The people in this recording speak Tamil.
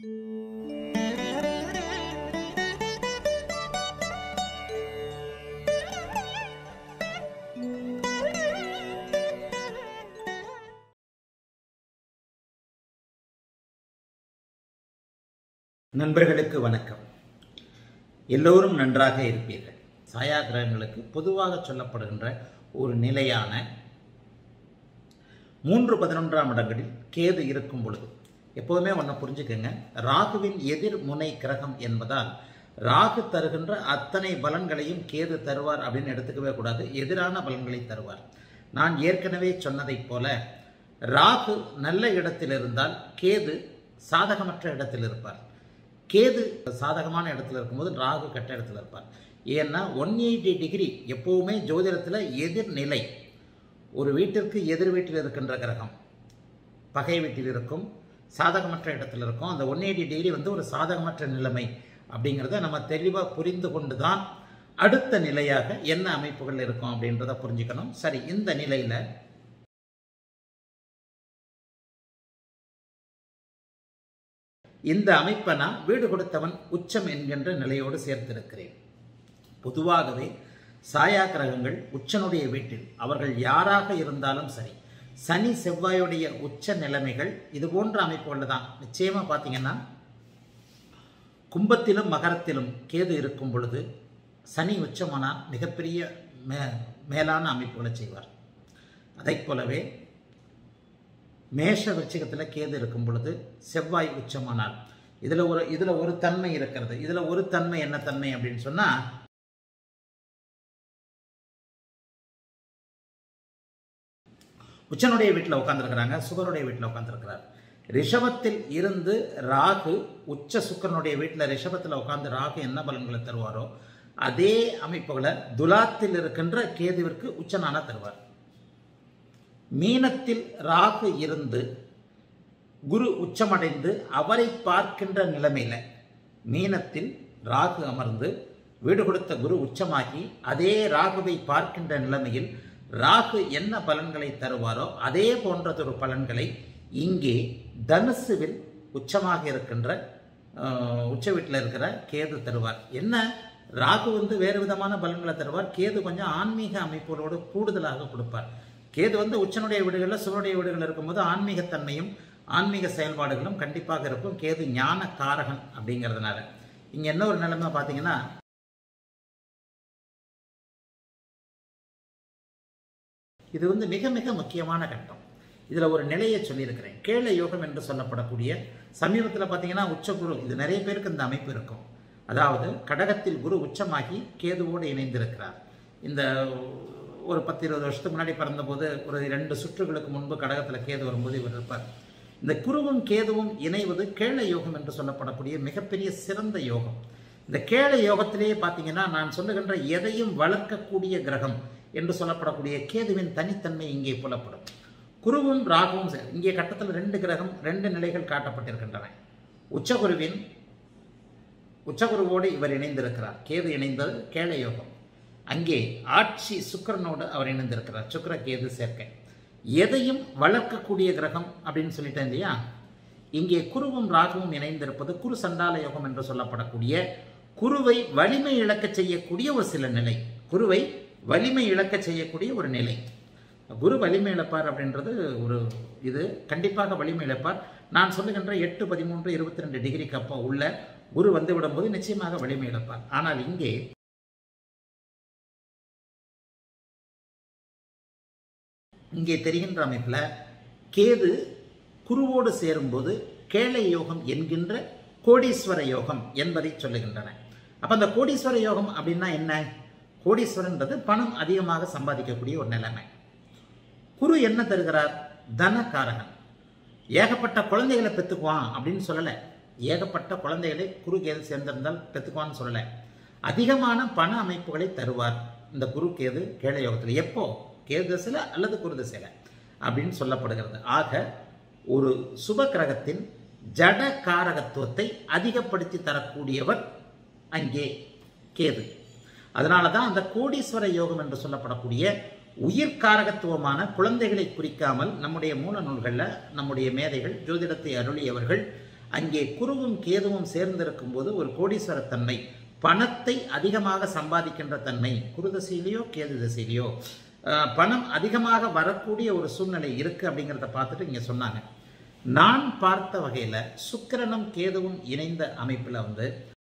நண்பர்களுக்கு வணக்கம் எல்லோரும் நன்றாக இருப்பீர்கள் சாயா கிரகங்களுக்கு பொதுவாக சொல்லப்படுகின்ற ஒரு நிலையான மூன்று பதினொன்றாம் இடங்களில் கேது இருக்கும் பொழுது எப்போதுமே ஒன்று புரிஞ்சுக்கங்க ராகுவின் எதிர் முனை கிரகம் என்பதால் ராகு தருகின்ற அத்தனை பலன்களையும் கேது தருவார் அப்படின்னு எடுத்துக்கவே கூடாது எதிரான பலன்களை தருவார் நான் ஏற்கனவே சொன்னதைப் போல ராகு நல்ல இடத்தில் இருந்தால் கேது சாதகமற்ற இடத்தில் இருப்பார் கேது சாதகமான இடத்துல இருக்கும்போது ராகு கெட்ட இடத்துல இருப்பார் ஏன்னா ஒன் எயிட்டி டிகிரி எப்போவுமே ஜோதிடத்தில் எதிர்நிலை ஒரு வீட்டிற்கு எதிர் வீட்டில் இருக்கின்ற கிரகம் பகை வீட்டில் இருக்கும் சாதகமற்ற இடத்துல இருக்கும் அந்த ஒன் எயிட்டி டிகிரி வந்து ஒரு சாதகமற்ற நிலைமை அப்படிங்கிறத நம்ம தெளிவாக புரிந்து கொண்டு தான் அடுத்த நிலையாக என்ன அமைப்புகள் இருக்கும் அப்படின்றத புரிஞ்சுக்கணும் சரி இந்த நிலையில் இந்த அமைப்பை நான் வீடு கொடுத்தவன் உச்சம் என்கின்ற நிலையோடு சேர்த்திருக்கிறேன் பொதுவாகவே சாயா கிரகங்கள் உச்சனுடைய வீட்டில் அவர்கள் யாராக இருந்தாலும் சரி சனி செவ்வாயுடைய உச்ச நிலைமைகள் இது போன்ற அமைப்புகள் தான் நிச்சயமாக பார்த்தீங்கன்னா கும்பத்திலும் மகரத்திலும் கேது இருக்கும் பொழுது சனி உச்சமானால் மிகப்பெரிய மே மேலான அமைப்புகளை செய்வார் அதை போலவே மேஷ விருச்சிகத்தில் கேது இருக்கும் பொழுது செவ்வாய் உச்சமானால் இதில் ஒரு இதில் ஒரு தன்மை இருக்கிறது இதில் ஒரு தன்மை என்ன தன்மை அப்படின்னு சொன்னால் உச்சனுடைய வீட்டில் உட்காந்துருக்கிறாங்க சுகருடைய வீட்டில் உட்காந்துருக்கிறார் ரிஷபத்தில் இருந்து ராகு உச்ச சுக்கரனுடைய வீட்டில் ரிஷபத்தில் உட்காந்து ராகு என்ன பலன்களை தருவாரோ அதே அமைப்புகளை துலாத்தில் இருக்கின்ற கேதுவிற்கு உச்சனான தருவார் மீனத்தில் ராகு இருந்து குரு உச்சமடைந்து அவரை பார்க்கின்ற நிலைமையில மீனத்தில் ராகு அமர்ந்து வீடு கொடுத்த குரு உச்சமாகி அதே ராகுவை பார்க்கின்ற நிலைமையில் ராகு என்ன பலன்களை தருவாரோ அதே போன்றதொரு பலன்களை இங்கே தனுசுவில் உச்சமாக இருக்கின்ற உச்ச வீட்டில் இருக்கிற கேது தருவார் என்ன ராகு வந்து வேறு விதமான பலன்களை தருவார் கேது கொஞ்சம் ஆன்மீக அமைப்புகளோடு கூடுதலாக கொடுப்பார் கேது வந்து உச்சனுடைய வீடுகளில் சிவனுடைய வீடுகள் இருக்கும்போது ஆன்மீகத்தன்மையும் ஆன்மீக செயல்பாடுகளும் கண்டிப்பாக இருக்கும் கேது ஞான காரகன் அப்படிங்கிறதுனால இங்கே என்ன ஒரு நிலைமை பார்த்தீங்கன்னா இது வந்து மிக மிக முக்கியமான கட்டம் இதில் ஒரு நிலையை சொல்லியிருக்கிறேன் கேள யோகம் என்று சொல்லப்படக்கூடிய சமீபத்தில் பார்த்தீங்கன்னா உச்சகுரு இது நிறைய பேருக்கு இந்த அமைப்பு இருக்கும் அதாவது கடகத்தில் குரு உச்சமாகி கேதுவோடு இணைந்திருக்கிறார் இந்த ஒரு பத்து இருபது வருஷத்துக்கு முன்னாடி பிறந்தபோது ஒரு ரெண்டு சுற்றுகளுக்கு முன்பு கடகத்தில் கேது வரும்போது இவர் இருப்பார் இந்த குருவும் கேதுவும் இணைவது கேள யோகம் என்று சொல்லப்படக்கூடிய மிகப்பெரிய சிறந்த யோகம் இந்த கேள யோகத்திலேயே பார்த்தீங்கன்னா நான் சொல்லுகின்ற எதையும் வளர்க்கக்கூடிய கிரகம் என்று சொல்லப்படக்கூடிய கேதுவின் தனித்தன்மை இங்கே புலப்படும் குருவும் ராகுவும் இங்கே கட்டத்தில் ரெண்டு கிரகம் ரெண்டு நிலைகள் காட்டப்பட்டிருக்கின்றன உச்சகுருவின் உச்சகுருவோடு இவர் இணைந்திருக்கிறார் கேது இணைந்தது கேள யோகம் அங்கே ஆட்சி சுக்கரனோடு அவர் இணைந்திருக்கிறார் சுக்கர கேது சேர்க்கை எதையும் வளர்க்கக்கூடிய கிரகம் அப்படின்னு சொல்லிட்டேன் இல்லையா இங்கே குருவும் ராகுவும் இணைந்திருப்பது குரு சண்டால யோகம் என்று சொல்லப்படக்கூடிய குருவை வலிமை இழக்க செய்யக்கூடிய ஒரு சில நிலை குருவை வலிமை இழக்க செய்யக்கூடிய ஒரு நிலை குரு வலிமை இழப்பார் அப்படின்றது ஒரு இது கண்டிப்பாக வலிமை இழப்பார் நான் சொல்லுகின்ற எட்டு பதிமூன்று இருபத்தி ரெண்டு டிகிரிக்கு அப்போ உள்ள குரு வந்து விடும்போது நிச்சயமாக வலிமை இழப்பார் ஆனால் இங்கே இங்கே தெரிகின்ற அமைப்பில் கேது குருவோடு சேரும்போது கேளை யோகம் என்கின்ற கோடீஸ்வர யோகம் என்பதை சொல்லுகின்றன அப்போ அந்த கோடீஸ்வர யோகம் அப்படின்னா என்ன கோடீஸ்வரன்றது பணம் அதிகமாக சம்பாதிக்கக்கூடிய ஒரு நிலைமை குரு என்ன தருகிறார் தனக்காரகன் ஏகப்பட்ட குழந்தைகளை பெற்றுக்குவான் அப்படின்னு சொல்லலை ஏகப்பட்ட குழந்தைகளை குரு கேது சேர்ந்திருந்தால் பெற்றுக்குவான்னு சொல்லலை அதிகமான பண அமைப்புகளை தருவார் இந்த குரு கேது கேள யோகத்தில் எப்போ கேது தசையில் அல்லது குரு தசையில் அப்படின்னு சொல்லப்படுகிறது ஆக ஒரு சுப கிரகத்தின் ஜட காரகத்துவத்தை அதிகப்படுத்தி தரக்கூடியவர் அங்கே கேது அதனால தான் அந்த கோடீஸ்வர யோகம் என்று சொல்லப்படக்கூடிய உயிர் காரகத்துவமான குழந்தைகளை குறிக்காமல் நம்முடைய மூல நூல்களில் நம்முடைய மேதைகள் ஜோதிடத்தை அருளியவர்கள் அங்கே குருவும் கேதுவும் சேர்ந்திருக்கும் போது ஒரு கோடீஸ்வர தன்மை பணத்தை அதிகமாக சம்பாதிக்கின்ற தன்மை குரு தசையிலையோ கேது தசையிலையோ அஹ், பணம் அதிகமாக வரக்கூடிய ஒரு சூழ்நிலை இருக்கு அப்படிங்கிறத பார்த்துட்டு இங்க சொன்னாங்க நான் பார்த்த வகையில சுக்கிரனும் கேதுவும் இணைந்த அமைப்புல வந்து